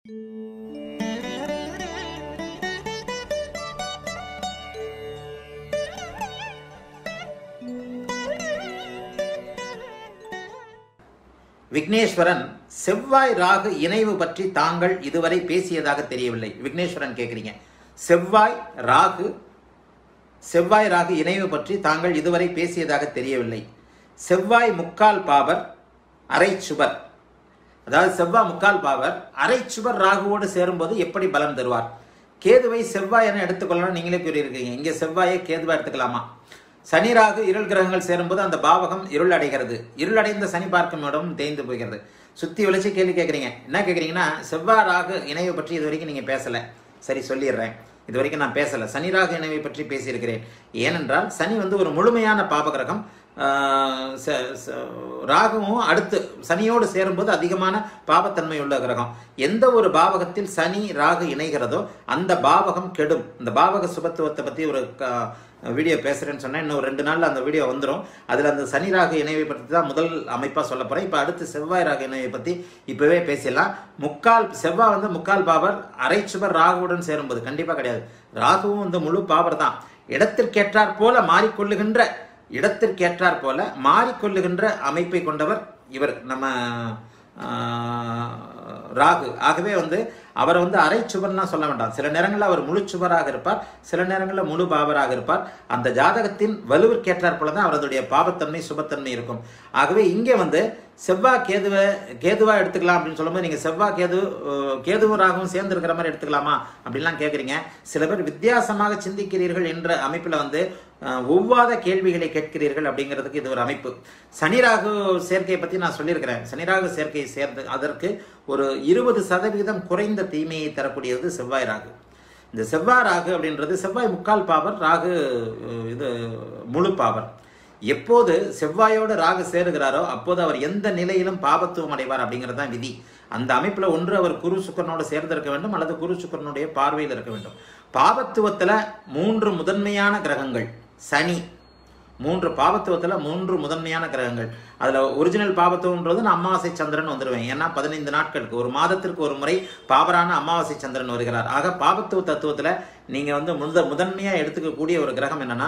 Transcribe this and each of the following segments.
விக்னேஸ்வரன் செவ்வாய் ராகு இணைவு பற்றி தாங்கள் இதுவரை பேசியதாக தெரியவில்லை விக்னேஸ்வரன் கேட்குறீங்க செவ்வாய் ராகு செவ்வாய் ராகு இணைவு பற்றி தாங்கள் இதுவரை பேசியதாக தெரியவில்லை செவ்வாய் முக்கால் பாவர் அரை சுபர் அதாவது செவ்வாய் முக்கால் பாவர் அரை சுபர் ராகுவோடு சேரும்போது எப்படி பலம் தருவார் கேதுவை செவ்வாய் என எடுத்துக்கொள்ளலாம் நீங்களே கூறியிருக்கீங்க இங்கே செவ்வாயை கேதுவா எடுத்துக்கலாமா சனி ராகு இருள் கிரகங்கள் சேரும்போது அந்த பாவகம் இருள் அடைகிறது இருள் அடைந்த சனி பார்க்கும் இடம் தேய்ந்து போகிறது சுத்தி வளைச்சு கேள்வி கேட்குறீங்க என்ன கேட்குறீங்கன்னா செவ்வாய் ராகு இணைவை பற்றி இது வரைக்கும் நீங்கள் பேசலை சரி சொல்லிடுறேன் இது வரைக்கும் நான் பேசலை சனி ராகு இணைவை பற்றி பேசியிருக்கிறேன் ஏனென்றால் சனி வந்து ஒரு முழுமையான பாபகிரகம் ஆஹ் ச- ச- ராகுவும் அடுத்து சனியோடு சேரும்போது அதிகமான பாவத்தன்மை உள்ள கிரகம் எந்த ஒரு பாவகத்தில் சனி ராகு இணைகிறதோ அந்த பாவகம் கெடும் இந்த பாவக சுபத்துவத்தை பற்றி ஒரு க- வீடியோ பேசுகிறேன்னு சொன்னேன் இன்னும் ஒரு ரெண்டு நாளில் அந்த வீடியோ வந்துடும் அதில் அந்த சனி ராகு இணைவை பற்றி தான் முதல் அமைப்பாக சொல்ல போகிறேன் இப்போ அடுத்து செவ்வாய் ராகு இணைவை பற்றி இப்போவே பேசிடலாம் முக்கால் செவ்வாய் வந்து முக்கால் பாவர் அரை சுபர் ராகுவுடன் சேரும்போது கண்டிப்பாக கிடையாது ராகுவும் வந்து முழு பாவர் தான் இடத்திற்கேற்றாற் போல மாறிக்கொள்ளுகின்ற இடத்திற்கேற்றாற் போல மாறிக்கொள்ளுகின்ற அமைப்பை கொண்டவர் இவர் நம்ம ஆஹ், ராகு ஆகவே வந்து அவரை வந்து அரை சுவர்னா சொல்ல வேண்டாம் சில நேரங்களில் அவர் முழு சுவராக இருப்பார் சில நேரங்களில் முழு பாவராக இருப்பார் அந்த ஜாதகத்தின் வலுவிற்கேற்றாற் போல தான் அவருடைய பாவத்தன்மை சுபத்தன்மை இருக்கும் ஆகவே இங்கே வந்து செவ்வாய் கேதுவை கேதுவா எடுத்துக்கலாம் அப்படின்னு சொல்லும்போது நீங்கள் செவ்வாய் கேது அஹ், கேதுவும் ராகவும் சேர்ந்து இருக்கிற மாதிரி எடுத்துக்கலாமா அப்படின்லாம் கேட்குறீங்க சில பேர் வித்தியாசமாக சிந்திக்கிறீர்கள் என்ற அமைப்பில் வந்து அஹ், ஒவ்வாத கேள்விகளை கேட்கிறீர்கள் அப்படிங்கிறதுக்கு இது ஒரு அமைப்பு சனி ராகு சேர்க்கையை பற்றி நான் சொல்லியிருக்கிறேன் சனி ராகு சேர்க்கையை சேர்ந்து அதற்கு ஒரு இருபது சதவீதம் குறைந்த தீமையை தரக்கூடியது செவ்வாய் ராகு இந்த செவ்வாய் ராகு அப்படின்றது செவ்வாய் முக்கால் பாவர் ராகு அஹ், இது முழு பாவர் எப்போது செவ்வாயோடு ராகு சேருகிறாரோ அப்போது அவர் எந்த நிலையிலும் பாபத்துவம் அடைவார் அப்படிங்கிறது தான் விதி அந்த அமைப்பில் ஒன்று அவர் குரு சுக்கரனோடு சேர்ந்திருக்க வேண்டும் அல்லது குரு சுக்கரனுடைய பார்வையில் இருக்க வேண்டும் பாபத்துவத்தில் மூன்று முதன்மையான கிரகங்கள் சனி மூன்று பாவத்துவத்தில் மூன்று முதன்மையான கிரகங்கள் அதில் ஒரிஜினல் பாவத்துவம்ன்றது நான் அமாவாசை சந்திரன் வந்துடுவேன் ஏன்னா பதினைந்து நாட்களுக்கு ஒரு மாதத்திற்கு ஒரு முறை பாவரான அமாவாசை சந்திரன் வருகிறார் ஆக பாவத்துவ தத்துவத்தில் நீங்கள் வந்து முத முதன்மையாக எடுத்துக்கக்கூடிய ஒரு கிரகம் என்னன்னா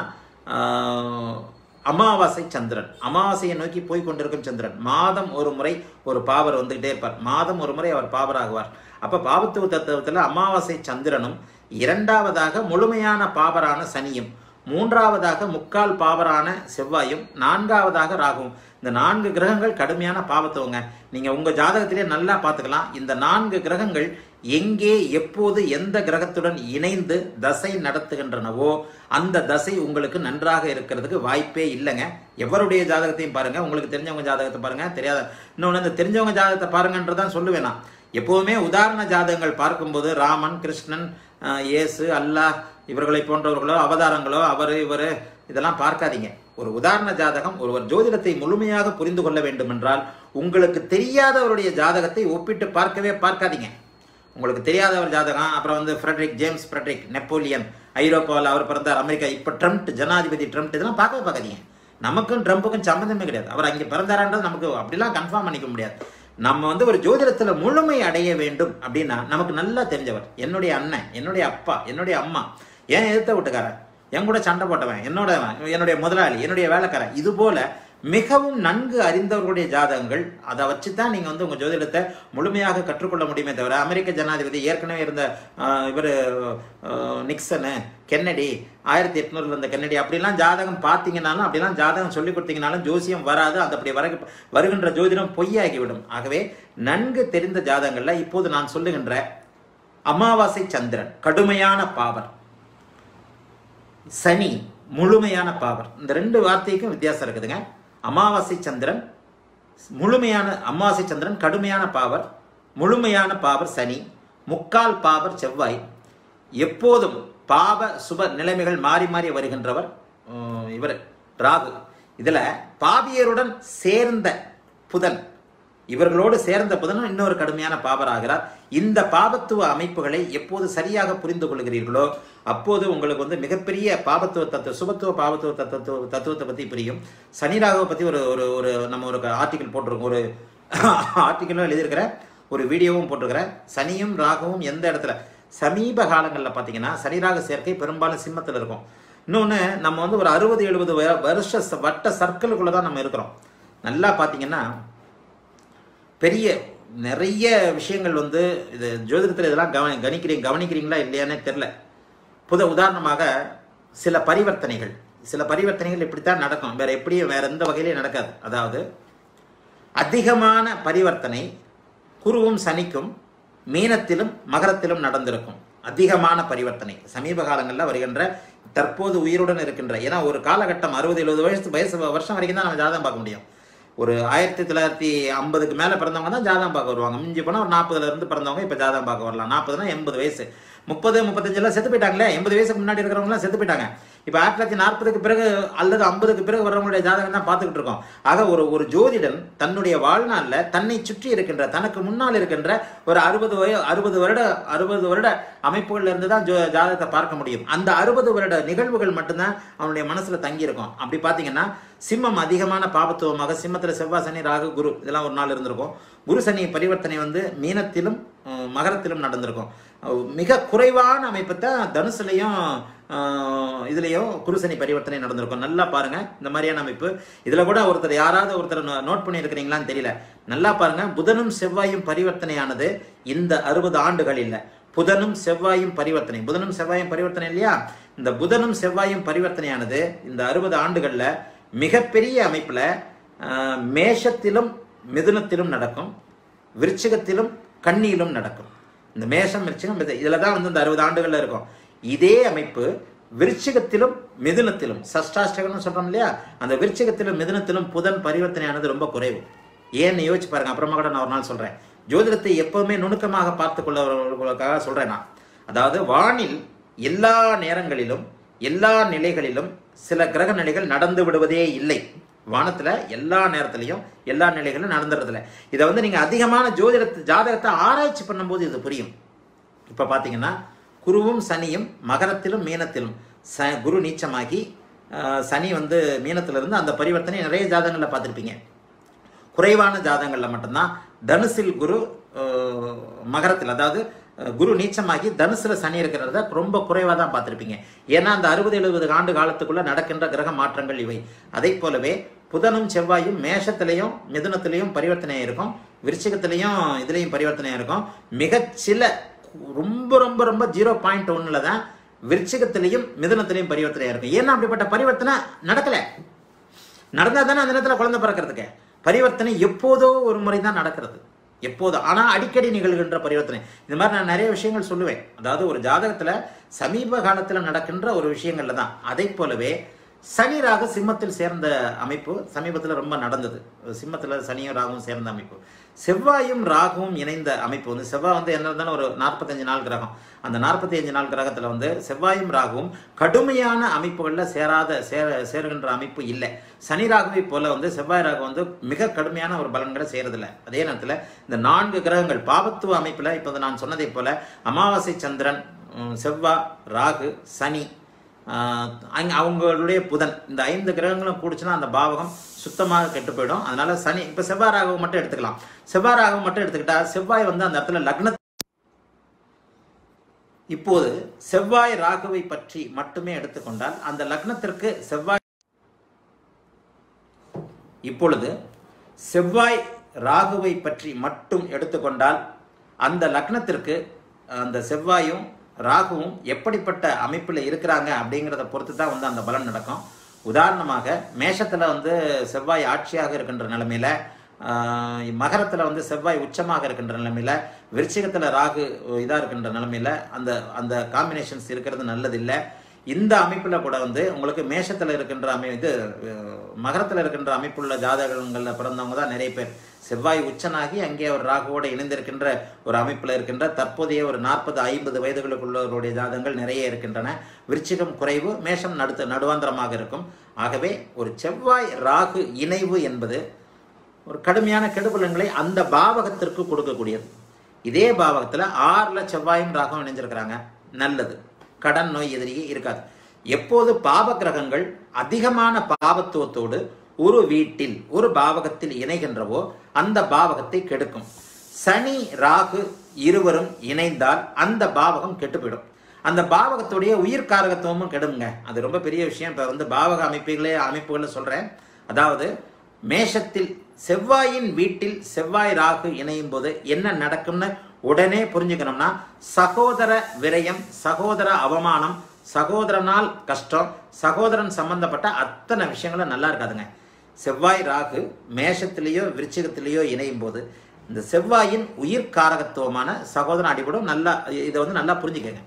ஆஹ், அமாவாசை சந்திரன் அமாவாசையை நோக்கி போய் கொண்டிருக்கும் சந்திரன் மாதம் ஒரு முறை ஒரு பாவர் வந்துகிட்டே இருப்பார் மாதம் ஒரு முறை அவர் பாவராகுவார் அப்போ பாவத்துவ தத்துவத்தில் அமாவாசை சந்திரனும் இரண்டாவதாக முழுமையான பாவரான சனியும் மூன்றாவதாக முக்கால் பாவரான செவ்வாயும் நான்காவதாக ராகுவும் இந்த நான்கு கிரகங்கள் கடுமையான பாவத்துவங்க நீங்க உங்க ஜாதகத்திலே நல்லா பார்த்துக்கலாம் இந்த நான்கு கிரகங்கள் எங்கே எப்போது எந்த கிரகத்துடன் இணைந்து தசை நடத்துகின்றனவோ அந்த தசை உங்களுக்கு நன்றாக இருக்கிறதுக்கு வாய்ப்பே இல்லைங்க எவருடைய ஜாதகத்தையும் பாருங்க உங்களுக்கு தெரிஞ்சவங்க ஜாதகத்தை பாருங்க தெரியாத இன்னொன்று இந்த தெரிஞ்சவங்க ஜாதகத்தை பாருங்கன்றதான் சொல்லுவேன் நான் எப்போவுமே உதாரண ஜாதகங்கள் பார்க்கும்போது ராமன் கிருஷ்ணன் அஹ், இயேசு அல்லாஹ் இவர்களை போன்றவர்களோ அவதாரங்களோ அவர் இவர் இதெல்லாம் பார்க்காதீங்க ஒரு உதாரண ஜாதகம் ஒருவர் ஜோதிடத்தை முழுமையாக புரிந்து கொள்ள வேண்டும் என்றால் உங்களுக்கு தெரியாதவருடைய ஜாதகத்தை ஒப்பிட்டு பார்க்கவே பார்க்காதீங்க உங்களுக்கு தெரியாதவர் ஜாதகம் அப்புறம் வந்து ஃப்ரெட்ரிக் ஜேம்ஸ் ஃப்ரெட்ரிக் நெப்போலியன் ஐரோப்பாவில் அவர் பிறந்தார் அமெரிக்கா இப்போ ட்ரம்ப் ஜனாதிபதி ட்ரம்ப் இதெல்லாம் பார்க்கவே பார்க்காதீங்க நமக்கும் ட்ரம்ப்புக்கும் சம்மந்தமே கிடையாது அவர் அங்கே பிறந்தாரான்றது நமக்கு அப்படிலாம் கன்ஃபார்ம் பண்ணிக்க முடியாது நம்ம வந்து ஒரு ஜோதிடத்தில் முழுமை அடைய வேண்டும் அப்படின்னா நமக்கு நல்லா தெரிஞ்சவர் என்னுடைய அண்ணன் என்னுடைய அப்பா என்னுடைய அம்மா ஏன் எதிர்த்த வீட்டுக்காரன் என் கூட சண்டை போட்டவன் என்னோட என்னுடைய முதலாளி என்னுடைய வேலைக்காரன் இது போல மிகவும் நன்கு அறிந்தவர்களுடைய ஜாதகங்கள் அதை வச்சு தான் நீங்கள் வந்து உங்கள் ஜோதிடத்தை முழுமையாக கற்றுக்கொள்ள முடியுமே தவிர அமெரிக்க ஜனாதிபதி ஏற்கனவே இருந்த இவர் நிக்சனு கென்னடி ஆயிரத்தி எட்நூறுல இருந்த கென்னடி அப்படிலாம் ஜாதகம் பார்த்தீங்கனாலும் அப்படிலாம் ஜாதகம் சொல்லி கொடுத்தீங்கனாலும் ஜோசியம் வராது அது அப்படி வர வருகின்ற ஜோதிடம் பொய்யாகிவிடும் ஆகவே நன்கு தெரிந்த ஜாதகங்களில் இப்போது நான் சொல்லுகின்ற அமாவாசை சந்திரன் கடுமையான பாவர் சனி முழுமையான பாவர் இந்த ரெண்டு வார்த்தைக்கும் வித்தியாசம் இருக்குதுங்க அமாவாசை சந்திரன் முழுமையான அமாவாசை சந்திரன் கடுமையான பாவர் முழுமையான பாவர் சனி முக்கால் பாவர் செவ்வாய் எப்போதும் பாவ சுப நிலைமைகள் மாறி மாறி வருகின்றவர் உம், இவர் ராகு இதுல பாவியருடன் சேர்ந்த புதன் இவர்களோடு சேர்ந்த புதனும் இன்னொரு கடுமையான பாவர் ஆகிறார் இந்த பாபத்துவ அமைப்புகளை எப்போது சரியாக புரிந்து கொள்கிறீர்களோ அப்போது உங்களுக்கு வந்து மிகப்பெரிய பாபத்துவ தத்துவ சுபத்துவ பாபத்துவ தத்துவ தத்துவத்தை பற்றி புரியும் சனி ராகுவை பற்றி ஒரு ஒரு ஒரு நம்ம ஒரு ஆர்டிக்கல் போட்டிருக்கோம் ஒரு ஆர்டிக்கலும் எழுதியிருக்கிறேன் ஒரு வீடியோவும் போட்டிருக்கிறேன் சனியும் ராகுவும் எந்த இடத்துல சமீப காலங்களில் பார்த்தீங்கன்னா சனி ராகு சேர்க்கை பெரும்பாலும் சிம்மத்தில் இருக்கும் இன்னொன்று நம்ம வந்து ஒரு அறுபது எழுபது வருஷ ச- வட்ட சர்க்கிளுக்குள்ளே தான் நம்ம இருக்கிறோம் நல்லா பார்த்தீங்கன்னா பெரிய நிறைய விஷயங்கள் வந்து இது ஜோதிடத்தில் இதெல்லாம் கவனி கணிக்கிறீங்க கவனிக்கிறீங்களா இல்லையானே தெரில புத உதாரணமாக சில பரிவர்த்தனைகள் சில பரிவர்த்தனைகள் இப்படித்தான் நடக்கும் வேற எப்படியும் வேற எந்த வகையிலையும் நடக்காது அதாவது அதிகமான பரிவர்த்தனை குருவும் சனிக்கும் மீனத்திலும் மகரத்திலும் நடந்திருக்கும் அதிகமான பரிவர்த்தனை சமீப காலங்களில் வருகின்ற தற்போது உயிருடன் இருக்கின்ற ஏன்னா ஒரு காலகட்டம் அறுபது எழுபது வயசு வயசு வருஷம் வரைக்கும் தான் நம்ம ஜாதகம் பார்க்க முடியும் ஒரு ஆயிரத்தி தொள்ளாயிரத்தி ஐம்பதுக்கு மேலே பிறந்தவங்க தான் ஜாதகம் பார்க்க வருவாங்க மிஞ்சி போனால் ஒரு நாற்பதுல இருந்து பிறந்தவங்க இப்போ ஜாதகம் பார்க்க வரலாம் நாற்பதுனா எண்பது வயசு முப்பது முப்பத்தஞ்செல்லாம் செத்து போயிட்டாங்களே எண்பது வயசுக்கு முன்னாடி இருக்கிறவங்களாம் செத்து போயிட்டாங்க இப்போ ஆயிரத்தி தொள்ளாயிரத்தி நாற்பதுக்கு பிறகு அல்லது ஐம்பதுக்கு பிறகு வர்றவங்களுடைய ஜாதகம் தான் பார்த்துக்கிட்டு இருக்கோம் ஆக ஒரு ஒரு ஜோதிடன் தன்னுடைய வாழ்நாளில் தன்னை சுற்றி இருக்கின்ற தனக்கு முன்னால் இருக்கின்ற ஒரு அறுபது வய அறுபது வருட அறுபது வருட அமைப்புகள்ல இருந்து தான் ஜோ ஜாதகத்தை பார்க்க முடியும் அந்த அறுபது வருட நிகழ்வுகள் மட்டும்தான் அவனுடைய மனசுல தங்கி இருக்கும் அப்படி பார்த்தீங்கன்னா சிம்மம் அதிகமான பாபத்துவமாக சிம்மத்தில் செவ்வாய் சனி ராகு குரு இதெல்லாம் ஒரு நாள் இருந்திருக்கும் குரு சனி பரிவர்த்தனை வந்து மீனத்திலும் அஹ், மகரத்திலும் நடந்திருக்கும் அஹ், மிக குறைவான அமைப்பு தான் தனுசுலையும் அஹ், இதுலயும் குருசனி பரிவர்த்தனை நடந்திருக்கும் நல்லா பாருங்க இந்த மாதிரியான அமைப்பு இதுல கூட ஒருத்தர் யாராவது ஒருத்தர் நோ- நோட் பண்ணியிருக்கிறீங்களான்னு தெரியல நல்லா பாருங்க புதனும் செவ்வாயும் பரிவர்த்தனையானது இந்த அறுபது ஆண்டுகள் இல்லை புதனும் செவ்வாயும் பரிவர்த்தனை புதனும் செவ்வாயும் பரிவர்த்தனை இல்லையா இந்த புதனும் செவ்வாயும் பரிவர்த்தனையானது இந்த அறுபது ஆண்டுகள்ல மிகப்பெரிய அமைப்புல ஆஹ், மேஷத்திலும் மிதுனத்திலும் நடக்கும் விருச்சிகத்திலும் கன்னியிலும் நடக்கும் இந்த மேஷம் விருச்சிகம் மிது- இதுல தான் வந்து இந்த அறுபது ஆண்டுகள்ல இருக்கும் இதே அமைப்பு விருச்சிகத்திலும் மிதுனத்திலும் சஷ்டாஷ்டகம்னு சொல்றோம் இல்லையா அந்த விருச்சிகத்திலும் மிதுனத்திலும் புதன் பரிவர்த்தனையானது ரொம்ப குறைவு ஏன்னு யோசிச்சு பாருங்க அப்புறமா கூட நான் ஒரு நாள் சொல்றேன் ஜோதிடத்தை எப்பவுமே நுணுக்கமாக பார்த்து கொள்ளவர்களுக்காக சொல்றேன் நான் அதாவது வானில் எல்லா நேரங்களிலும் எல்லா நிலைகளிலும் சில கிரக நிலைகள் நடந்து விடுவதே இல்லை வானத்துல எல்லா நேரத்திலையும் எல்லா நிலைகளும் நடந்துறதில்ல இதை வந்து நீங்க அதிகமான ஜோதிடத்தை ஜாதகத்தை ஆராய்ச்சி பண்ணும்போது இது புரியும் இப்போ பார்த்தீங்கன்னா குருவும் சனியும் மகரத்திலும் மீனத்திலும் ச குரு நீச்சமாகி ஆஹ், சனி வந்து மீனத்திலிருந்து அந்த பரிவர்த்தனை நிறைய ஜாதகங்களில் பார்த்துருப்பீங்க குறைவான ஜாதகங்களில் மட்டும்தான் தனுசில் குரு அஹ், மகரத்தில் அதாவது அஹ், குரு நீச்சமாகி தனுசுல சனி இருக்கிறத ரொம்ப குறைவாக தான் பார்த்துருப்பீங்க ஏன்னா அந்த அறுபது எழுபது ஆண்டு காலத்துக்குள்ள நடக்கின்ற கிரக மாற்றங்கள் இவை அதை போலவே புதனும் செவ்வாயும் மேஷத்திலையும் மிதுனத்திலையும் பரிவர்த்தனை இருக்கும் விருச்சிகத்திலையும் இதுலேயும் பரிவர்த்தனை இருக்கும் மிகச்சில ரொம்ப ரொம்ப ரொம்ப ஜீரோ பாயிண்ட் ஒன்றில் தான் விருச்சிகத்திலையும் மிதுனத்திலையும் பரிவர்த்தனை இருக்கும் ஏன்னா அப்படிப்பட்ட பரிவர்த்தனை நடக்கலை நடந்தா தானே அந்த நேரத்தில் குழந்தை பிறக்கிறதுக்கு பரிவர்த்தனை எப்போதோ ஒரு முறை தான் நடக்கிறது எப்போதோ ஆனால் அடிக்கடி நிகழ்கின்ற பரிவர்த்தனை இந்த மாதிரி நான் நிறைய விஷயங்கள் சொல்லுவேன் அதாவது ஒரு ஜாதகத்தில் சமீப காலத்தில் நடக்கின்ற ஒரு விஷயங்கள்ல தான் அதை போலவே சனி ராகு சிம்மத்தில் சேர்ந்த அமைப்பு சமீபத்தில் ரொம்ப நடந்தது சிம்மத்தில் சனியும் ராகுவும் சேர்ந்த அமைப்பு செவ்வாயும் ராகுவும் இணைந்த அமைப்பு வந்து செவ்வாய் வந்து என்ன இருந்தாலும் ஒரு நாற்பத்தஞ்சு நாள் கிரகம் அந்த நாற்பத்தி அஞ்சு நாள் கிரகத்தில் வந்து செவ்வாயும் ராகுவும் கடுமையான அமைப்புகளில் சேராத சேர சேருகின்ற அமைப்பு இல்லை சனி ராகுவை போல வந்து செவ்வாய் ராகு வந்து மிக கடுமையான ஒரு பலன்களை செய்யறதில்ல அதே நேரத்தில் இந்த நான்கு கிரகங்கள் பாவத்துவ அமைப்பில் இப்போ நான் சொன்னதை போல அமாவாசை சந்திரன் உம், செவ்வாய் ராகு சனி ஆஹ் அங்க அவங்களுடைய புதன் இந்த ஐந்து கிரகங்களும் கூடுச்சுன்னா அந்த பாவகம் சுத்தமாக கெட்டு போயிடும் அதனால சனி இப்போ செவ்வாய் ராகவம் மட்டும் எடுத்துக்கலாம் செவ்வாய் ராகவம் மட்டும் எடுத்துக்கிட்டா செவ்வாய் வந்து அந்த இடத்துல லக்ன இப்போது செவ்வாய் ராகுவை பற்றி மட்டுமே எடுத்துக்கொண்டால் அந்த லக்னத்திற்கு செவ்வாய் இப்பொழுது செவ்வாய் ராகுவை பற்றி மட்டும் எடுத்துக்கொண்டால் அந்த லக்னத்திற்கு அந்த செவ்வாயும் ராகுவும் எப்படிப்பட்ட அமைப்பில் இருக்கிறாங்க அப்படிங்கிறத பொறுத்து தான் வந்து அந்த பலன் நடக்கும் உதாரணமாக மேஷத்தில் வந்து செவ்வாய் ஆட்சியாக இருக்கின்ற நிலைமையில மகரத்தில் வந்து செவ்வாய் உச்சமாக இருக்கின்ற நிலைமையில விருச்சிகத்தில் ராகு இதாக இருக்கின்ற நிலைமையில அந்த அந்த காம்பினேஷன்ஸ் இருக்கிறது நல்லதில்லை இந்த அமைப்பில் கூட வந்து உங்களுக்கு மேஷத்தில் இருக்கின்ற அமை இது மகரத்தில் இருக்கின்ற அமைப்புள்ள ஜாதகங்களில் பிறந்தவங்க தான் நிறைய பேர் செவ்வாய் உச்சனாகி அங்கே ஒரு ராகுவோடு இணைந்திருக்கின்ற ஒரு அமைப்பில் இருக்கின்ற தற்போதைய ஒரு நாற்பது ஐம்பது வயதுகளுக்குள்ளவருடைய ஜாதகங்கள் நிறைய இருக்கின்றன விருச்சிகம் குறைவு மேஷம் நடுத்த நடுவாந்திரமாக இருக்கும் ஆகவே ஒரு செவ்வாய் ராகு இணைவு என்பது ஒரு கடுமையான கெடுபலன்களை அந்த பாவகத்திற்கு கொடுக்கக்கூடியது இதே பாவகத்தில் ஆறில் செவ்வாயும் ராகும் இணைஞ்சிருக்கிறாங்க நல்லது கடன் நோய் எதிரியே இருக்காது எப்போது பாவ கிரகங்கள் அதிகமான பாவத்துவத்தோடு ஒரு வீட்டில் ஒரு பாவகத்தில் இணைகின்றவோ அந்த பாவகத்தை கெடுக்கும் சனி ராகு இருவரும் இணைந்தால் அந்த பாவகம் கெட்டு போயிடும் அந்த பாவகத்துடைய உயிர் காரகத்துவமும் கெடுங்க அது ரொம்ப பெரிய விஷயம் இப்போ வந்து பாவக அமைப்புகளே அமைப்புகளை சொல்கிறேன் அதாவது மேஷத்தில் செவ்வாயின் வீட்டில் செவ்வாய் ராகு இணையும் போது என்ன நடக்கும்னு உடனே புரிஞ்சுக்கணும்னா சகோதர விரயம் சகோதர அவமானம் சகோதரனால் கஷ்டம் சகோதரன் சம்பந்தப்பட்ட அத்தனை விஷயங்களும் நல்லா இருக்காதுங்க செவ்வாய் ராகு மேஷத்திலேயோ விருச்சிகத்திலேயோ இணையும் போது இந்த செவ்வாயின் உயிர் காரகத்துவமான சகோதரன் அடிபடும் நல்லா இதை வந்து நல்லா புரிஞ்சுக்கங்க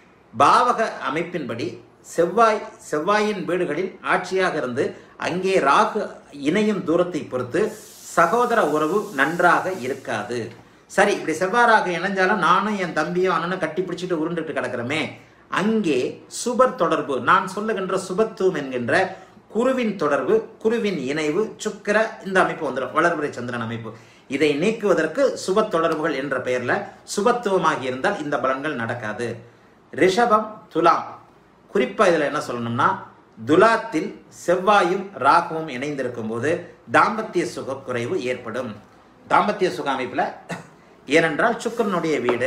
பாவக அமைப்பின்படி செவ்வாய் செவ்வாயின் வீடுகளில் ஆட்சியாக இருந்து அங்கே ராகு இணையும் தூரத்தை பொறுத்து சகோதர உறவு நன்றாக இருக்காது சரி இப்படி செவ்வாய் ராகு இணைஞ்சாலும் நானும் என் தம்பியும் அண்ணனும் கட்டி பிடிச்சிட்டு உருண்டுட்டு கிடக்கிறோமே அங்கே சுபர் தொடர்பு நான் சொல்லுகின்ற சுபத்துவம் என்கின்ற குருவின் தொடர்பு குருவின் இணைவு சுக்கிர இந்த அமைப்பு வந்துடும் வளர்பிறை சந்திரன் அமைப்பு இதை நீக்குவதற்கு சுப தொடர்புகள் என்ற பெயர்ல சுபத்துவமாகி இருந்தால் இந்த பலன்கள் நடக்காது ரிஷபம் துலாம் குறிப்பா இதுல என்ன சொல்லணும்னா துலாத்தில் செவ்வாயும் ராகுவும் இணைந்திருக்கும் போது தாம்பத்திய சுக குறைவு ஏற்படும் தாம்பத்திய சுக அமைப்புல ஏனென்றால் சுக்கரனுடைய வீடு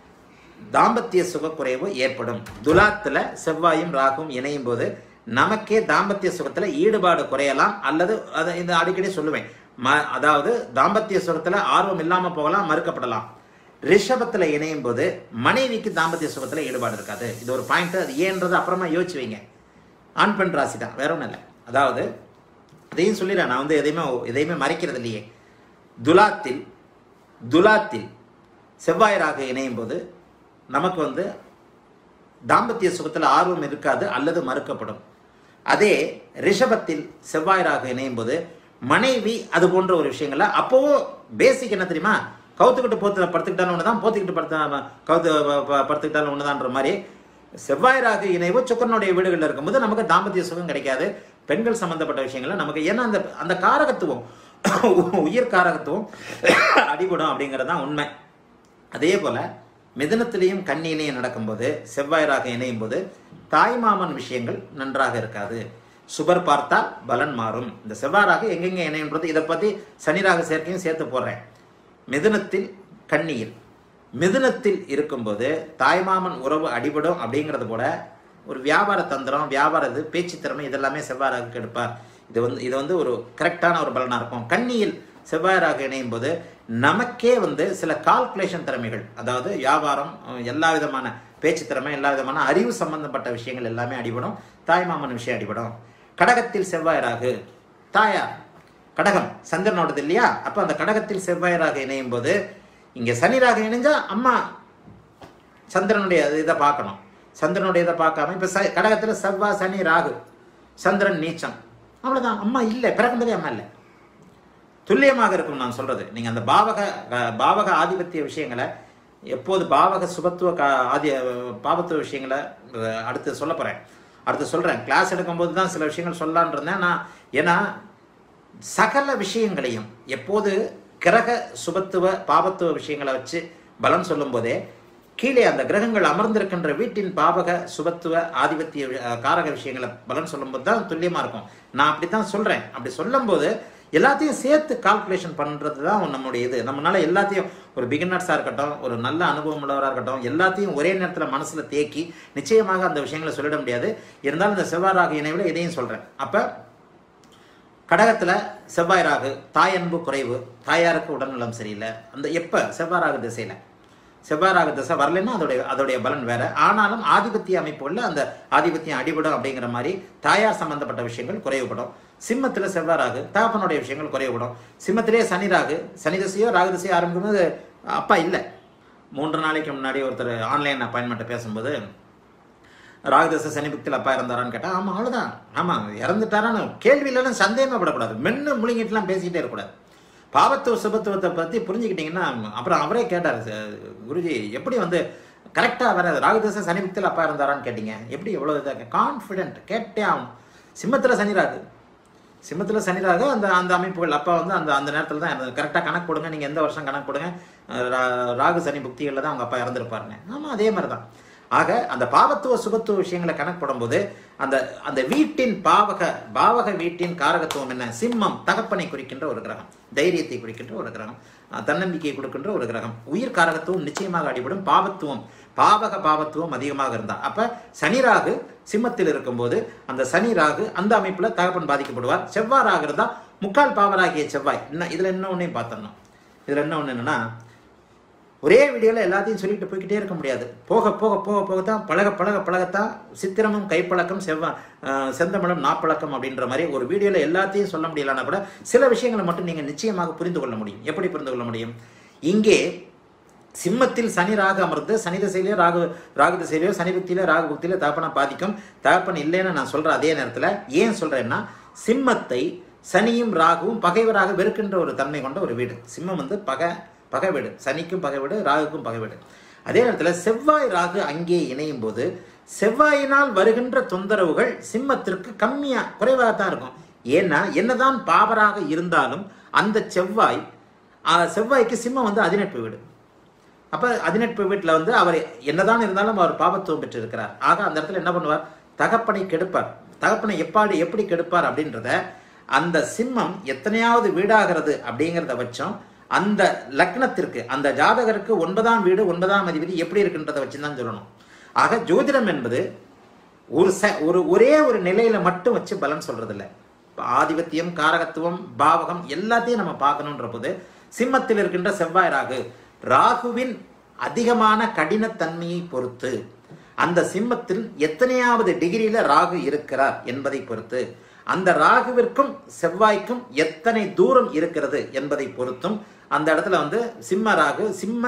தாம்பத்திய சுகக்குறைவு ஏற்படும் துலாத்துல செவ்வாயும் ராகும் இணையும் போது நமக்கே தாம்பத்திய சுகத்துல ஈடுபாடு குறையலாம் அல்லது அதை இந்த அடிக்கடி சொல்லுவேன் ம அதாவது தாம்பத்திய சுகத்துல ஆர்வம் இல்லாம போகலாம் மறுக்கப்படலாம் ரிஷபத்துல இணையும் போது மனைவிக்கு தாம்பத்திய சுகத்துல ஈடுபாடு இருக்காது இது ஒரு பாயிண்ட் அது ஏன்றது அப்புறமா யோசிச்சு வைங்க ஆண் பெண் ராசி தான் வேற ஒன்றும் இல்லை அதாவது இதையும் சொல்லிடுறேன் நான் வந்து எதையுமே எதையுமே மறைக்கிறது இல்லையே துலாத்தில் துலாத்தில் செவ்வாய் ராகு இணையும் போது நமக்கு வந்து தாம்பத்திய சுகத்தில் ஆர்வம் இருக்காது அல்லது மறுக்கப்படும் அதே ரிஷபத்தில் செவ்வாய் ராகு இணையும் போது மனைவி அது போன்ற ஒரு விஷயங்கள்ல அப்போவோ பேசிக் என்ன தெரியுமா கவுத்துக்கிட்டு போத்து படுத்துக்கிட்டாலும் ஒன்று தான் போத்திக்கிட்டு படுத்த கவுத்து ப- ப- படுத்துக்கிட்டாலும் ஒன்று மாதிரி செவ்வாய் ராகு இணைவு சுக்கரனுடைய வீடுகளில் இருக்கும்போது நமக்கு தாம்பத்திய சுகம் கிடைக்காது பெண்கள் சம்பந்தப்பட்ட விஷயங்கள்ல நமக்கு ஏன்னா அந்த அந்த காரகத்துவம் உயிர் காரகத்துவம் அடிபடும் அப்படிங்கிறது தான் உண்மை அதே போல மிதுனத்திலையும் கண்ணியிலையும் நடக்கும்போது செவ்வாய் ராக இணையும் போது தாய்மாமன் விஷயங்கள் நன்றாக இருக்காது சுபர் பார்த்தால் பலன் மாறும் இந்த செவ்வாய் ராகு எங்கெங்க இணையன்றது இதை பத்தி சனி ராகு சேர்க்கையும் சேர்த்து போடுறேன் மிதுனத்தில் கண்ணியில் மிதுனத்தில் இருக்கும்போது தாய்மாமன் உறவு அடிபடும் அப்படிங்கிறது போல ஒரு வியாபார தந்திரம் வியாபார இது பேச்சு திறமை இதெல்லாமே செவ்வாய் ராகு கெடுப்பார் இது வந்து இது வந்து ஒரு கரெக்டான ஒரு பலனாக இருக்கும் கண்ணியில் செவ்வாய் ராகு இணையும் போது நமக்கே வந்து சில கால்குலேஷன் திறமைகள் அதாவது வியாபாரம் அஹ், எல்லா விதமான பேச்சு திறமை எல்லா விதமான அறிவு சம்பந்தப்பட்ட விஷயங்கள் எல்லாமே அடிபடும் தாய்மாமன் விஷயம் அடிபடும் கடகத்தில் செவ்வாய் ராகு தாயார் கடகம் சந்திரனோடது இல்லையா அப்ப அந்த கடகத்தில் செவ்வாய் ராகு இணையும் போது இங்க சனி ராகு இணைஞ்சா அம்மா சந்திரனுடைய இதை பார்க்கணும் சந்திரனுடைய இதை பார்க்காம இப்ப ச கடகத்துல செவ்வாய் சனி ராகு சந்திரன் நீச்சம் அவ்வளவுதான் அம்மா இல்லை பிறக்கும்போதே அம்மா இல்லை துல்லியமாக இருக்கும் நான் சொல்றது நீங்க அந்த பாவக அஹ், பாவக ஆதிபத்திய விஷயங்களை எப்போது பாவக சுபத்துவ கா- ஆதி பாவத்துவ விஷயங்களை அஹ், அடுத்து சொல்ல போறேன் அடுத்து சொல்றேன் கிளாஸ் எடுக்கும்போது தான் சில விஷயங்கள் சொல்லலான் இருந்தேன் நான் ஏன்னா சகல விஷயங்களையும் எப்போது கிரக சுபத்துவ பாவத்துவ விஷயங்களை வச்சு பலன் சொல்லும் போதே கீழே அந்த கிரகங்கள் அமர்ந்திருக்கின்ற வீட்டின் பாவக சுபத்துவ ஆதிபத்திய வி- அஹ், காரக விஷயங்களை பலன் சொல்லும்போது தான் துல்லியமா இருக்கும் நான் அப்படித்தான் சொல்றேன் அப்படி சொல்லும்போது எல்லாத்தையும் சேர்த்து கால்குலேஷன் பண்றது தான் நம்முடைய இது நம்மளால எல்லாத்தையும் ஒரு பிகினர்ஸாக இருக்கட்டும் ஒரு நல்ல அனுபவம் உள்ளவராக இருக்கட்டும் எல்லாத்தையும் ஒரே நேரத்தில் மனசுல தேக்கி நிச்சயமாக அந்த விஷயங்களை சொல்லிட முடியாது இருந்தாலும் இந்த செவ்வாய் ராகு இணைவில் இதையும் சொல்றேன் அப்ப கடகத்துல செவ்வாய் ராகு தாய் அன்பு குறைவு தாயாருக்கு உடல்நலம் சரியில்லை அந்த எப்ப செவ்வாய் ராகு திசையில செவ்வாய் ராகு திசை வரலைன்னா அதோடைய அதோடைய பலன் வேற ஆனாலும் ஆதிபத்திய அமைப்புள்ள அந்த ஆதிபத்தியம் அடிபடும் அப்படிங்கிற மாதிரி தாயார் சம்பந்தப்பட்ட விஷயங்கள் குறைவுபடும் சிம்மத்துல செவ்வாய் ராகு தகப்பனுடைய விஷயங்கள் குறைவுபடும் சிம்மத்திலே சனி ராகு சனி திசையோ ராகு திசையோ ஆரம்பிக்கும்போது அப்பா இல்லை மூன்று நாளைக்கு முன்னாடி ஒருத்தர் ஆன்லைன் அப்பாயின்மெண்ட் பேசும்போது ராகுதச சனி புக்தியில் அப்பா இறந்தாரான்னு கேட்டா ஆமா அவ்வளவுதான் ஆமா இறந்துட்டாரான்னு கேள்வியிலாம் சந்தேகமே படக்கூடாது மென்னு முழுங்கிட்டுலாம் பேசிக்கிட்டே இருக்கக்கூடாது பாவத்துவ சுபத்துவத்தை பத்தி புரிஞ்சுக்கிட்டீங்கன்னா அப்புறம் அவரே கேட்டார் "ச- குருஜி எப்படி வந்து கரெக்டாக வர ராகுதச சனி புக்தியில் அப்பா இருந்தாரான்னு கேட்டீங்க எப்படி எவ்வளோ இதாக கான்ஃபிடென்ட் கேட்டே ஆகணும் சிம்மத்தில் சனி ராகு சிம்மத்தில் சனி ராகு அந்த அந்த அமைப்புகள் அப்பா வந்து அந்த அந்த நேரத்தில் தான் கரெக்டாக கணக்கு கொடுங்க நீங்கள் எந்த வருஷம் கணக்கு கொடுங்க அஹ் ரா- ராகு சனி புக்திகளில் தான் அவங்க அப்பா இறந்துருப்பாருன்னு ஆமாம் அதே மாதிரி தான் ஆக அந்த பாவத்துவ சுபத்துவ விஷயங்களை கணக்கு போது அந்த அந்த வீட்டின் பாவக பாவக வீட்டின் காரகத்துவம் என்ன சிம்மம் தகப்பனை குறிக்கின்ற ஒரு கிரகம் தைரியத்தை குறிக்கின்ற ஒரு கிரகம் அஹ், தன்னம்பிக்கையை கொடுக்கின்ற ஒரு கிரகம் உயிர் காரகத்துவம் நிச்சயமாக அடிபடும் பாவத்துவம் பாவக பாவத்துவம் அதிகமாக இருந்தா அப்ப சனி ராகு சிம்மத்தில் இருக்கும்போது அந்த சனி ராகு அந்த அமைப்புல தகப்பன் பாதிக்கப்படுவார் செவ்வாய் ராகு இருந்தா முக்கால் பாவராகிய செவ்வாய் இன்னும் இதுல என்ன ஒன்றையும் பார்த்தோம் இதுல என்ன ஒண்ணு என்னன்னா ஒரே வீடியோவில் எல்லாத்தையும் சொல்லிட்டு போய்க்கிட்டே இருக்க முடியாது போக போக போக போக தான் பழக பழக பழகத்தான் சித்திரமும் கைப்பழக்கம் செவ்வா அஹ், செந்தமிழும் நாப்பழக்கம் அப்படின்ற மாதிரி ஒரு வீடியோவில் எல்லாத்தையும் சொல்ல முடியலன்னா கூட சில விஷயங்களை மட்டும் நீங்கள் நிச்சயமாக புரிந்து கொள்ள முடியும் எப்படி புரிந்து கொள்ள முடியும் இங்கே சிம்மத்தில் சனி ராகு அமர்ந்து சனி திசையிலே ராகு ராகு திசையிலையோ சனி புத்தியில ராகு புத்தியில தகப்பனை பாதிக்கும் தகப்பன் இல்லைன்னு நான் சொல்றேன் அதே நேரத்தில் ஏன் சொல்றேன்னா சிம்மத்தை சனியும் ராகுவும் பகைவராக வெறுக்கின்ற ஒரு தன்மை கொண்ட ஒரு வீடு சிம்மம் வந்து பகை பகை வீடு சனிக்கும் பகை வீடு ராகுக்கும் பகை வீடு அதே நேரத்தில் செவ்வாய் ராகு அங்கே இணையும் போது செவ்வாயினால் வருகின்ற தொந்தரவுகள் சிம்மத்திற்கு கம்மியா குறைவாக தான் இருக்கும் ஏன்னா என்னதான் பாவராக இருந்தாலும் அந்த செவ்வாய் ஆஹ், செவ்வாய்க்கு சிம்மம் வந்து அதிநட்பு வீடு அப்ப அதிநட்பு வீட்டில் வந்து அவர் என்னதான் இருந்தாலும் அவர் பாபத்துவம் பெற்றிருக்கிறார் ஆக அந்த இடத்துல என்ன பண்ணுவார் தகப்பனை கெடுப்பார் தகப்பனை எப்பாடி எப்படி கெடுப்பார் அப்படின்றத அந்த சிம்மம் எத்தனையாவது வீடாகிறது அப்படிங்கிறத வச்சும் அந்த லக்னத்திற்கு அந்த ஜாதகருக்கு ஒன்பதாம் வீடு ஒன்பதாம் அதிபதி எப்படி இருக்குன்றதை வச்சு தான் சொல்லணும் ஆக ஜோதிடம் என்பது ஒரு ச ஒரு ஒரே ஒரு நிலையில மட்டும் வச்சு பலன் சொல்றது இல்ல இப்ப ஆதிபத்தியம் காரகத்துவம் பாவகம் எல்லாத்தையும் நம்ம பார்க்கணுன்ற போது சிம்மத்தில் இருக்கின்ற செவ்வாய் ராகு ராகுவின் அதிகமான கடினத்தன்மையை பொறுத்து அந்த சிம்மத்தில் எத்தனையாவது டிகிரியில ராகு இருக்கிறார் என்பதை பொறுத்து அந்த ராகுவிற்கும் செவ்வாய்க்கும் எத்தனை தூரம் இருக்கிறது என்பதை பொறுத்தும் அந்த இடத்துல வந்து சிம்ம ராகு சிம்ம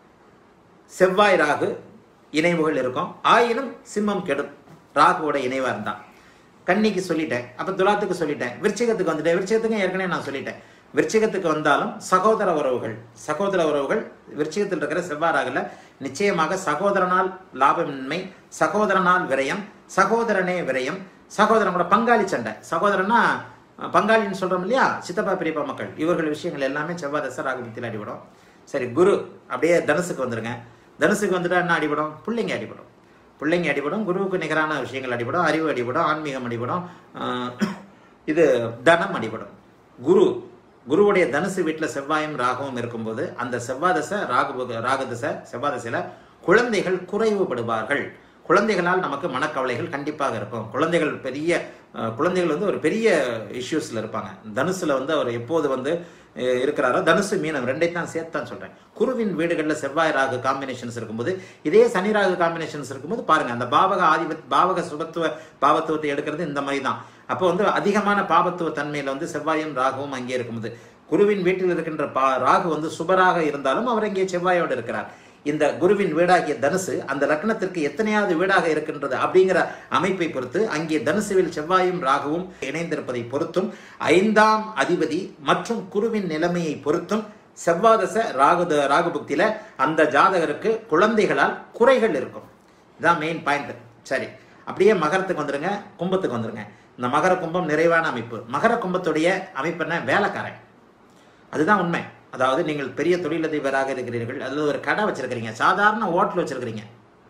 செவ்வாய் ராகு இணைவுகள் இருக்கும் ஆயினும் சிம்மம் கெடும் ராகுவோட இணைவா இருந்தா கன்னிக்கு சொல்லிட்டேன் அப்ப துலாத்துக்கு சொல்லிட்டேன் விருச்சிகத்துக்கு வந்துட்டேன் விருச்சிகத்துக்கும் ஏற்கனவே நான் சொல்லிட்டேன் விருச்சிகத்துக்கு வந்தாலும் சகோதர உறவுகள் சகோதர உறவுகள் விருச்சிகத்தில் இருக்கிற செவ்வாய் ராகுல நிச்சயமாக சகோதரனால் லாபமின்மை சகோதரனால் விரயம் சகோதரனே விரயம் சகோதரன் கூட பங்காளி சண்டை சகோதரனா அஹ், பங்காளின்னு சொல்றோம் இல்லையா சித்தப்பா பெரியப்பா மக்கள் இவர்கள் விஷயங்கள் எல்லாமே செவ்வாய் தசை ராகுபத்தில் அடிபடும் சரி குரு அப்படியே தனுசுக்கு வந்துருங்க தனுசுக்கு வந்துட்டா என்ன அடிபடும் பிள்ளைங்க அடிபடும் பிள்ளைங்க அடிபடும் குருவுக்கு நிகரான விஷயங்கள் அடிபடும் அறிவு அடிபடும் ஆன்மீகம் அடிபடும் ஆஹ், இது தனம் அடிபடும் குரு குருவுடைய தனுசு வீட்டில் செவ்வாயும் ராகவும் இருக்கும்போது அந்த செவ்வாய் தசை ராகு ராகு தசை செவ்வாய் தசையில குழந்தைகள் குறைவுபடுவார்கள் குழந்தைகளால் நமக்கு மனக்கவலைகள் கண்டிப்பாக இருக்கும் குழந்தைகள் பெரிய அஹ், குழந்தைகள் வந்து ஒரு பெரிய இஷ்யூஸ்ல இருப்பாங்க தனுசுல வந்து அவர் எப்போது வந்து அஹ், இருக்கிறாரோ தனுசு மீனம் ரெண்டையும் தான் சேர்த்து தான் சொல்றேன் குருவின் வீடுகளில் செவ்வாய் ராகு காம்பினேஷன்ஸ் இருக்கும்போது இதே சனி ராகு காம்பினேஷன்ஸ் இருக்கும்போது பாருங்க அந்த பாவக ஆதிபத் பாவக சுபத்துவ பாவத்துவத்தை எடுக்கிறது இந்த மாதிரி தான் அப்போ வந்து அதிகமான பாவத்துவ தன்மையில வந்து செவ்வாயும் ராகுவும் அங்கே இருக்கும்போது குருவின் வீட்டில் இருக்கின்ற பா ராகு வந்து சுபராக இருந்தாலும் அவர் இங்கே செவ்வாயோடு இருக்கிறார் இந்த குருவின் வீடாகிய தனுசு அந்த லக்னத்திற்கு எத்தனையாவது வீடாக இருக்கின்றது அப்படிங்கிற அமைப்பை பொறுத்து அங்கே தனுசுவில் செவ்வாயும் ராகுவும் இணைந்திருப்பதை பொறுத்தும் ஐந்தாம் அதிபதி மற்றும் குருவின் நிலைமையை பொறுத்தும் செவ்வாதச ராகு ராகு புக்தியில அந்த ஜாதகருக்கு குழந்தைகளால் குறைகள் இருக்கும் இதான் மெயின் பாயிண்ட் சரி அப்படியே மகரத்துக்கு வந்துருங்க கும்பத்துக்கு வந்துருங்க இந்த மகர கும்பம் நிறைவான அமைப்பு மகர கும்பத்துடைய அமைப்பு என்ன வேலைக்காரன் அதுதான் உண்மை அதாவது நீங்கள் பெரிய தொழிலதிபராக இருக்கிறீர்கள் அல்லது ஒரு கடை வச்சிருக்கிறீங்க சாதாரண ஹோட்டல் வச்சிருக்கிறீங்க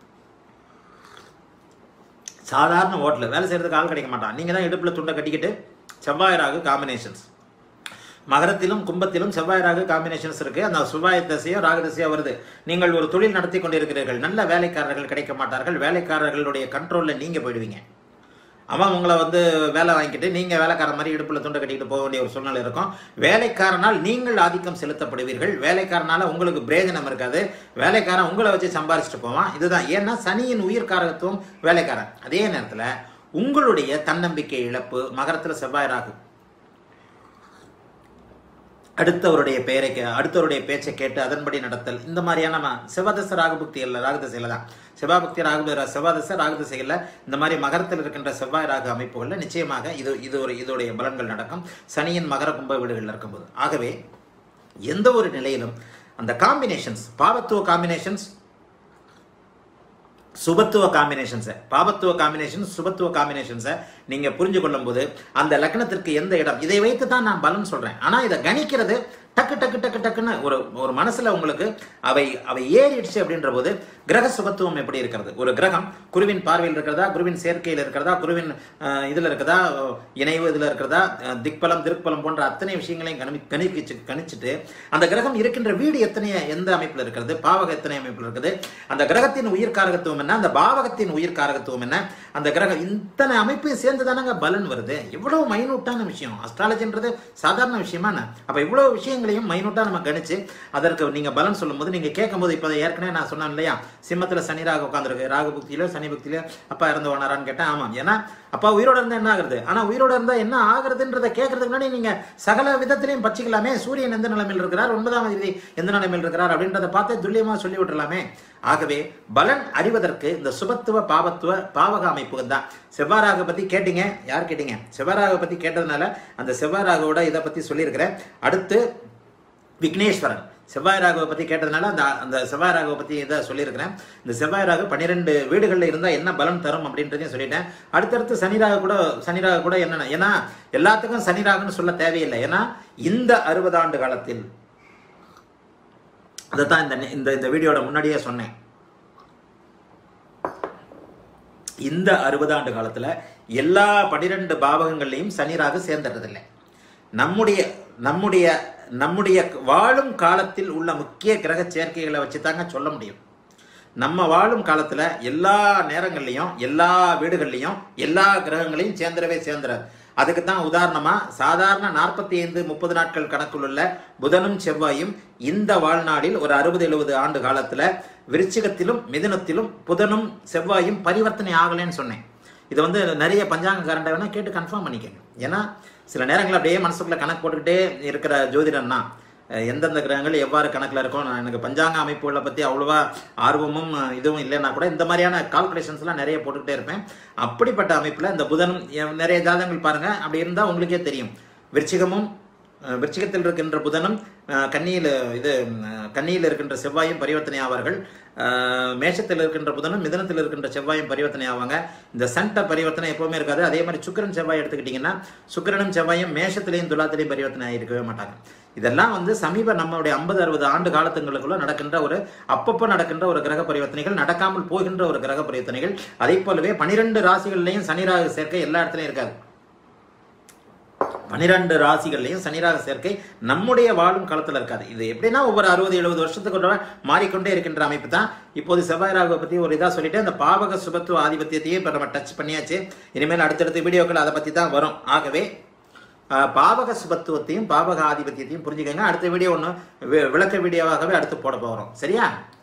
சாதாரண ஹோட்டல் வேலை செய்யறதுக்கு ஆள் கிடைக்க மாட்டான் நீங்க தான் இடுப்புல துண்டை கட்டிக்கிட்டு செவ்வாய் ராகு காம்பினேஷன்ஸ் மகரத்திலும் கும்பத்திலும் செவ்வாய் ராகு காம்பினேஷன்ஸ் இருக்கு அந்த செவ்வாய் திசையோ ராகு திசையோ வருது நீங்கள் ஒரு தொழில் நடத்தி கொண்டிருக்கிறீர்கள் நல்ல வேலைக்காரர்கள் கிடைக்க மாட்டார்கள் வேலைக்காரர்களுடைய கண்ட்ரோல்ல நீங்க போயிடுவீங்க அவன் உங்களை வந்து வேலை வாங்கிட்டு நீங்க வேலைக்காரன் மாதிரி இடுப்புல துண்டை கட்டிட்டு போக வேண்டிய ஒரு சூழ்நிலை இருக்கும் வேலைக்காரனால் நீங்கள் ஆதிக்கம் செலுத்தப்படுவீர்கள் வேலைக்காரனால உங்களுக்கு பிரயோஜனம் இருக்காது வேலைக்காரன் உங்களை வச்சு சம்பாரிச்சுட்டு போவான் இதுதான் ஏன்னா சனியின் உயிர் காரகத்துவம் வேலைக்காரன் அதே நேரத்துல உங்களுடைய தன்னம்பிக்கை இழப்பு மகரத்துல செவ்வாய் ராகு அடுத்தவருடைய பெயரை கே- அடுத்தவருடைய பேச்சை கேட்டு அதன்படி நடத்தல் இந்த மாதிரியான ம- செவ்வாதச ராகுபக்திகள் ராகுதசையில் தான் செவ்வாபக்தி ராகு செவ்வாதச ராகுதசைகளில் இந்த மாதிரி மகரத்தில் இருக்கின்ற செவ்வாய் ராகு அமைப்புகளில் நிச்சயமாக இது இது ஒரு இதோடைய பலன்கள் நடக்கும் சனியின் மகர கும்ப வீடுகளில் இருக்கும்போது ஆகவே எந்த ஒரு நிலையிலும் அந்த காம்பினேஷன்ஸ் பாவத்துவ காம்பினேஷன்ஸ் சுபத்துவ காம்பினேஷன்ஸை பாபத்துவ காம்பினேஷன் சுபத்துவ காம்பினேஷன்ஸை நீங்க புரிஞ்சு கொள்ளும்போது அந்த லக்னத்திற்கு எந்த இடம் இதை வைத்து தான் நான் பலன் சொல்றேன் ஆனா இதை கணிக்கிறது டக்கு டக்கு டக்கு டக்குன்னு ஒரு ஒரு மனசுல உங்களுக்கு அவை அவை ஏறிடுச்சு அப்படின்ற போது கிரக சுபத்துவம் எப்படி இருக்கிறது ஒரு கிரகம் குருவின் பார்வையில் இருக்கிறதா குருவின் சேர்க்கையில் இருக்கிறதா குருவின் அஹ், இதுல இருக்கிறதா அஹ், இணைவு இதுல இருக்கிறதா அஹ், திக்பலம் திருப்பலம் போன்ற அத்தனை விஷயங்களையும் கணி கணிச்சு கணிச்சிட்டு அந்த கிரகம் இருக்கின்ற வீடு எத்தனை எந்த அமைப்பில் இருக்கிறது பாவக எத்தனை அமைப்பில் இருக்குது அந்த கிரகத்தின் உயிர் காரகத்துவம் என்ன அந்த பாவகத்தின் உயிர் காரகத்துவம் என்ன அந்த கிரகம் இத்தனை அமைப்பையும் சேர்ந்து தானங்க பலன் வருது இவ்வளவு மைனூட்டான விஷயம் அஸ்ட்ராலஜின்றது சாதாரண விஷயமா என்ன அப்ப இவ்வளவு விஷயங்களையும் மைனூட்டா நம்ம கணிச்சு அதற்கு நீங்க பலன் சொல்லும்போது நீங்க கேட்கும்போது இப்ப ஏற்கனவே நான் சொன்னேன் இல்லையா சிம்மத்துல சனி ராகு உட்காந்துருக்கு ராகு புக்தியில சனி புக்தியில அப்பா இறந்து போனாரான்னு கேட்டேன் ஆமாம் ஏன்னா அப்பா உயிரோட இருந்தா என்ன ஆகுறது ஆனா உயிரோட இருந்தா என்ன ஆகுறதுன்றதை கேட்கறதுக்கு முன்னாடி நீங்க சகல விதத்திலையும் பச்சிக்கலாமே சூரியன் எந்த நிலைமையில் இருக்கிறார் ஒன்பதாம் தேதி எந்த நிலைமையில் இருக்கிறார் அப்படின்றத பார்த்து துல்லியமா சொல்லி விட்டுறலாமே ஆகவே பலன் அறிவதற்கு இந்த சுபத்துவ பாவத்துவ பாவக அமைப்புகள் தான் செவ்வாறாக பத்தி கேட்டீங்க யார் கேட்டீங்க செவ்வாறாக பத்தி கேட்டதுனால அந்த செவ்வாறாகவோட இதை பத்தி சொல்லியிருக்கிறேன் அடுத்து விக்னேஸ்வரன் செவ்வாய் ராகுவை பற்றி கேட்டதுனால அந்த அந்த செவ்வாய் ராகுவை பற்றி இதை சொல்லியிருக்கிறேன் இந்த செவ்வாய் ராகு பன்னிரெண்டு வீடுகளில் இருந்தால் என்ன பலன் தரும் அப்படின்றதையும் சொல்லிட்டேன் அடுத்தடுத்து சனி ராகு கூட சனி ராகு கூட என்னென்ன ஏன்னா எல்லாத்துக்கும் சனி ராகுன்னு சொல்ல தேவையில்லை ஏன்னா இந்த அறுபது ஆண்டு காலத்தில் அதைத்தான் இந்த இந்த இந்த வீடியோட முன்னாடியே சொன்னேன் இந்த அறுபது ஆண்டு காலத்துல எல்லா பனிரெண்டு பாவகங்கள்லையும் சனி ராகு சேர்ந்துடுறதில்லை நம்முடைய நம்முடைய நம்முடைய வாழும் காலத்தில் உள்ள முக்கிய கிரக சேர்க்கைகளை வச்சு தாங்க சொல்ல முடியும் நம்ம வாழும் காலத்துல எல்லா நேரங்கள்லையும் எல்லா வீடுகள்லையும் எல்லா கிரகங்களையும் சேர்ந்துடவே சேர்ந்துறாரு அதுக்கு தான் உதாரணமா சாதாரண நாற்பத்தி ஐந்து முப்பது நாட்கள் கணக்கில் உள்ள புதனும் செவ்வாயும் இந்த வாழ்நாளில் ஒரு அறுபது எழுபது ஆண்டு காலத்துல விருச்சிகத்திலும் மிதுனத்திலும் புதனும் செவ்வாயும் பரிவர்த்தனை ஆகலைன்னு சொன்னேன் இது வந்து நிறைய பஞ்சாங்கக்காரண்ட வேணா கேட்டு கன்ஃபார்ம் பண்ணிக்கங்க ஏன்னா சில நேரங்கள் அப்படியே மனசுக்குள்ள கணக்கு போட்டுக்கிட்டே இருக்கிற ஜோதிடன்னா அஹ், எந்தெந்த கிரகங்கள் எவ்வாறு கணக்கில் இருக்கும் நான் எனக்கு பஞ்சாங்க அமைப்புகளை பற்றி அவ்வளோவா ஆர்வமும் அஹ், இதுவும் இல்லைன்னா கூட இந்த மாதிரியான கால்குலேஷன்ஸ்லாம் நிறைய போட்டுக்கிட்டே இருப்பேன் அப்படிப்பட்ட அமைப்பில் இந்த புதனும் எ- நிறைய ஜாதகங்கள் பாருங்க அப்படி இருந்தால் உங்களுக்கே தெரியும் விருச்சிகமும் அஹ், விருச்சிகத்தில் இருக்கின்ற புதனும் அஹ், கன்னியில் இது அஹ், கன்னியில் இருக்கின்ற செவ்வாயும் பரிவர்த்தனை ஆவார்கள் அஹ், மேஷத்தில் இருக்கின்ற புதனும் மிதனத்தில் இருக்கின்ற செவ்வாயும் பரிவர்த்தனை ஆவாங்க இந்த சண்ட பரிவர்த்தனை எப்பவுமே இருக்காது அதே மாதிரி சுக்கிரன் செவ்வாய் எடுத்துக்கிட்டிங்கன்னா சுக்கிரனும் செவ்வாயும் மேஷத்திலையும் துலாத்திலையும் பரிவர்த்தனை ஆகிருக்கவே மாட்டாங்க இதெல்லாம் வந்து சமீப நம்மளுடைய ஐம்பது அறுபது ஆண்டு காலத்துங்களுக்குள்ள நடக்கின்ற ஒரு அப்பப்போ நடக்கின்ற ஒரு கிரக பரிவர்த்தனைகள் நடக்காமல் போகின்ற ஒரு கிரக பரிவர்த்தனைகள் அதே போலவே பனிரெண்டு ராசிகள்லையும் சனிராக சேர்க்கை எல்லா இடத்துலையும் இருக்காது பனிரெண்டு ராசிகள்லையும் சனிராக சேர்க்கை நம்முடைய வாழும் காலத்துல இருக்காது இது எப்படின்னா ஒவ்வொரு அறுபது எழுபது வருஷத்துக்கு ஒரு மாறிக்கொண்டே இருக்கின்ற அமைப்பு தான் இப்போது செவ்வாய் ராகுவை பத்தி ஒரு இதா சொல்லிட்டு அந்த பாவக சுபத்துவ ஆதிபத்தியத்தையும் இப்ப நம்ம டச் பண்ணியாச்சு இனிமேல் அடுத்தடுத்த வீடியோக்கள் அதை பத்தி தான் வரும் ஆகவே அஹ், பாவக சுபத்துவத்தையும் பாவக ஆதிபத்தியத்தையும் புரிஞ்சுக்கங்க அடுத்த வீடியோ ஒன்று விளக்க வீடியோவாகவே அடுத்து போட போகிறோம் சரியா